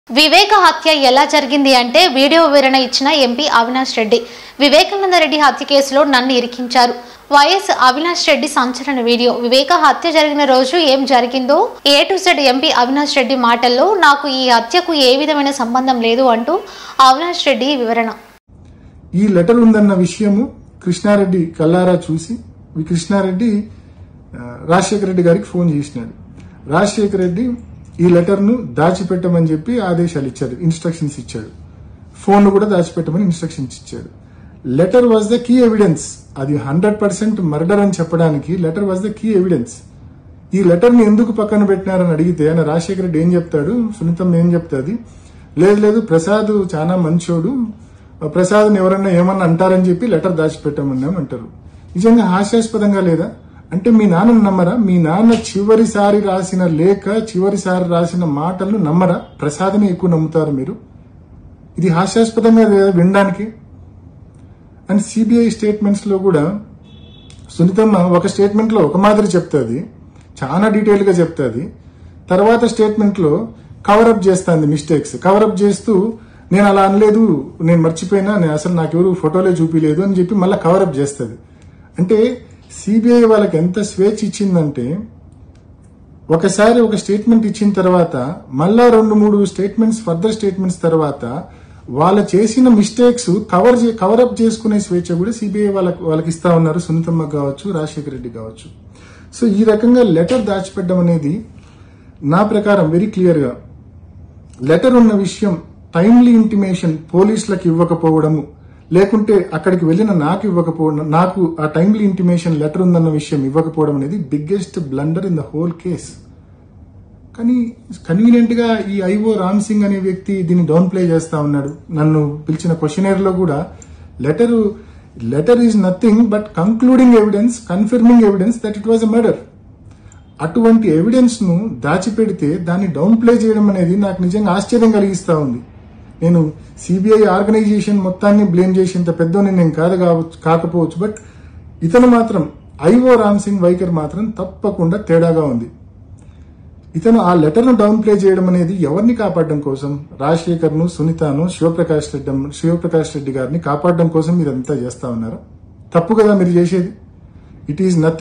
వివేక హత్య ఎలా జరిగింది అంటే వీడియో వివరణ ఇచ్చిన ఎంపీ అవినాష్ రెడ్డి వివేకానంద రెడ్డి హత్య కేసులో నన్ను ఇరికించారు వైఎస్ అవినాష్ రెడ్డి సంచలన వీడియో వివేక హత్య జరిగిన రోజు ఏం జరిగిందో A to Z MP Avinash Reddy మాటల్లో నాకు ఈ హత్యకు ఏ విధమైన సంబంధం లేదు అంటూ అవినాష్ రెడ్డి వివరణ ఈ లెటర్ ఉందన్న విషయము కృష్ణారెడ్డి కల్లారా చూసి ఈ కృష్ణారెడ్డి ఆ, రాజశేఖర రెడ్డి గారికి ఫోన్ చేసినాడు రాజశేఖర రెడ్డి ఈ లెటర్ ను దాచిపెట్టమని చెప్పి ఆదేశాలు ఇచ్చాడు ఇన్స్ట్రక్షన్స్ ఇచ్చాడు ఫోన్ కూడా దాచిపెట్టమని ఇన్స్ట్రక్షన్స్ ఇచ్చాడు letter was the key evidence అది హండ్రెడ్ పర్సెంట్ మర్డర్ అని చెప్పడానికి letter was the key evidence ఈ లెటర్ ని ఎందుకు పక్కన పెట్టినారని అడిగితే ఆయన రాజశేఖర రెడ్డి ఏం చెప్తాడు సునీతం ఏం చెప్తాది లేదు లేదు ప్రసాద్ చాలా మంచోడు ప్రసాద్ని ఎవరన్నా ఏమన్నా అంటారని చెప్పి లెటర్ దాచిపెట్టామన్నాం అంటారు నిజంగా హాస్యాస్పదంగా లేదా అంటే మీ నాన్నను నమ్మరా మీ నాన్న చివరిసారి రాసిన లేఖ చివరిసారి రాసిన మాటలను నమ్మరా ప్రసాద్ని ఎక్కువ నమ్ముతారు మీరు ఇది హాస్యాస్పదంగా లేదా వినడానికి అండ్ సిబిఐ స్టేట్మెంట్స్ లో కూడా సునీతమ్మ ఒక స్టేట్మెంట్ లో ఒక మాదిరి చెప్తుంది చాలా డీటెయిల్ గా చెప్తుంది తర్వాత స్టేట్మెంట్ లో కవరప్ చేస్తుంది మిస్టేక్స్ కవరప్ చేస్తూ నేను అలా అనలేదు నేను మర్చిపోయినా నేను అసలు నాకెవరు ఫోటోలే చూపిలేదు అని చెప్పి మళ్ళీ కవరప్ చేస్తుంది అంటే సిబిఐ వాళ్ళకి ఎంత స్వేచ్ఛ ఇచ్చిందంటే ఒకసారి ఒక స్టేట్మెంట్ ఇచ్చిన తర్వాత మళ్ళా రెండు మూడు స్టేట్మెంట్స్ ఫర్దర్ స్టేట్మెంట్స్ తర్వాత వాళ్ళు చేసిన మిస్టేక్స్ కవర్ కవరప్ చేసుకునే స్వేచ్ఛ కూడా సిబిఐ వాళ్ళకి వాళ్ళకి ఇస్తా ఉన్నారు సునీతమ్మ కావచ్చు రాజశేఖర రెడ్డి కావచ్చు సో ఈ రకంగా లెటర్ దాచిపెట్టడం అనేది నా ప్రకారం వెరీ క్లియర్ గా లెటర్ ఉన్న విషయం టైమ్లీ ఇంటిమేషన్ పోలీసులకు ఇవ్వకపోవడము లేకుంటే అక్కడికి వెళ్ళిన నాకు ఇవ్వకపోవడం నాకు ఆ టైమ్లీ ఇంటిమేషన్ లెటర్ ఉందన్న విషయం ఇవ్వకపోవడం అనేది biggest blunder in the whole case కానీ కన్వీనియంట్ గా ఈ ఐఓ రామ్ సింగ్ అనే వ్యక్తి దీన్ని డౌన్ ప్లే చేస్తా ఉన్నాడు నన్ను పిలిచిన క్వశ్చనర్ లో కూడా letter letter is nothing but concluding evidence confirming evidence that it was a murder అటువంటి ఎవిడెన్స్ ను దాచిపెడితే దాన్ని డౌన్ ప్లే చేయడం అనేది నాకు నిజంగా ఆశ్చర్యం కలిగిస్తా ఉంది నేను సిబిఐ ఆర్గనైజేషన్ మొత్తాన్ని బ్లేమ్ చేసేంత పెద్దోని నేను కాదు కావచ్చు కాకపోవచ్చు బట్ ఇతను మాత్రం ఐఓ రామ్ సింగ్ వైఖరి మాత్రం తప్పకుండా తేడాగా ఉంది ఇతను ఆ లెటర్ ను డౌన్ ప్లే చేయడం అనేది ఎవరిని కాపాడడం కోసం రాజశేఖర్ ను సునీతను శివప్రకాష్ రెడ్డి శివప్రకాష్ రెడ్డి గారిని కాపాడడం కోసం మీరు అంతా చేస్తా ఉన్నారు తప్పు కదా మీరు చేసేది ఇట్ ఈస్ నథింగ్